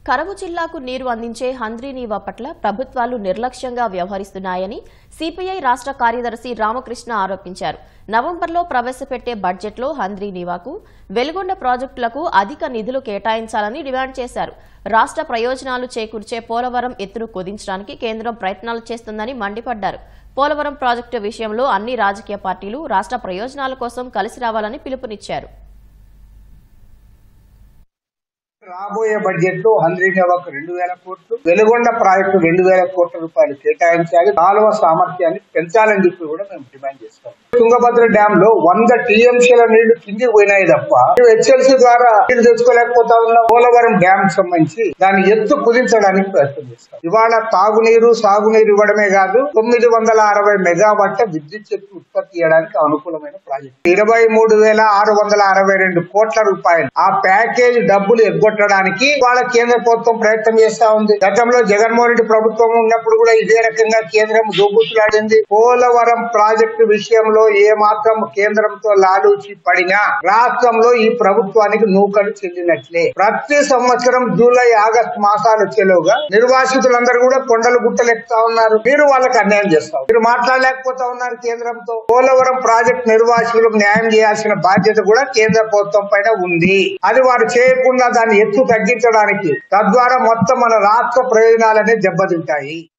కరవు జిల్లాకు నీరు అందించే హంద్రీనీవా పట్ల ప్రభుత్వాలు నిర్లక్ష్యంగా వ్యవహరిస్తున్నాయని సిపిఐ రాష్ట్ర కార్యదర్శి రామకృష్ణ ఆరోపించారు నవంబర్లో ప్రవేశపెట్టే బడ్జెట్లో హంద్రీనీవాకు వెలుగొండ ప్రాజెక్టులకు అధిక నిధులు కేటాయించాలని డిమాండ్ చేశారు రాష్ట్ర ప్రయోజనాలు చేకూర్చే పోలవరం ఎత్తును కుదించడానికి కేంద్రం ప్రయత్నాలు చేస్తుందని మండిపడ్డారు పోలవరం ప్రాజెక్టు విషయంలో అన్ని రాజకీయ పార్టీలు రాష్ట్ర ప్రయోజనాల కోసం కలిసి రావాలని పిలుపునిచ్చారు రాబోయే బడ్జెట్ లో హంద్రీనవాకు రెండు వేల కోట్లు వెలుగొండ ప్రాజెక్టు రెండు వేల కోట్ల రూపాయలు కేటాయించాలి కాలువ సామర్థ్యాన్ని పెంచాలని చెప్పి కూడా మేము డిమాండ్ చేస్తాం తుంగభద్ర డ్యామ్ లో వంద టీఎంసీల నీళ్లు కిందికి పోయినాయి తప్ప హెచ్ఎల్సీ ద్వారా నీళ్లు తెచ్చుకోలేకపోతా ఉన్న పోలవరం డ్యామ్ సంబంధించి దాని ఎత్తు కుదించడానికి ప్రయత్నం చేస్తాం ఇవాళ తాగునీరు సాగునీరు ఇవ్వడమే కాదు తొమ్మిది వందల అరవై మెగావాట్ల విద్యుత్ శక్తి ఉత్పత్తి చేయడానికి అనుకూలమైన ప్రాజెక్ట్ ఇరవై మూడు వేల ఆరు వందల అరవై రెండు కోట్ల రూపాయలు ఆ ప్యాకేజ్ డబ్బులు ఎగ్గొట్టడానికి వాళ్ళ కేంద్ర ప్రభుత్వం ప్రయత్నం చేస్తా ఉంది గతంలో జగన్మోహన్ రెడ్డి ప్రభుత్వం ఉన్నప్పుడు కూడా ఇదే రకంగా కేంద్రం దూబుతులాడింది పోలవరం ప్రాజెక్టు విషయంలో ఏ మాత్రం కేంద్రంతో లాలూచి పడినా రాష్ట్రంలో ఈ ప్రభుత్వానికి నూకలు చెల్లినట్లే ప్రతి సంవత్సరం జూలై ఆగస్టు మాసాలు వచ్చేలోగా నిర్వాసితులందరూ కూడా కొండలు గుట్టలు ఎక్కుతా ఉన్నారు మీరు వాళ్ళకి అన్యాయం చేస్తారు మీరు మాట్లాడలేకపోతా ఉన్నారు కేంద్రంతో పోలవరం ప్రాజెక్ట్ నిర్వాసితులకు న్యాయం చేయాల్సిన బాధ్యత కూడా కేంద్ర ప్రభుత్వం పైన ఉంది అది వారు చేయకుండా దాన్ని ఎత్తు తగ్గించడానికి తద్వారా మొత్తం మన రాష్ట్ర ప్రయోజనాలనే దెబ్బతింటాయి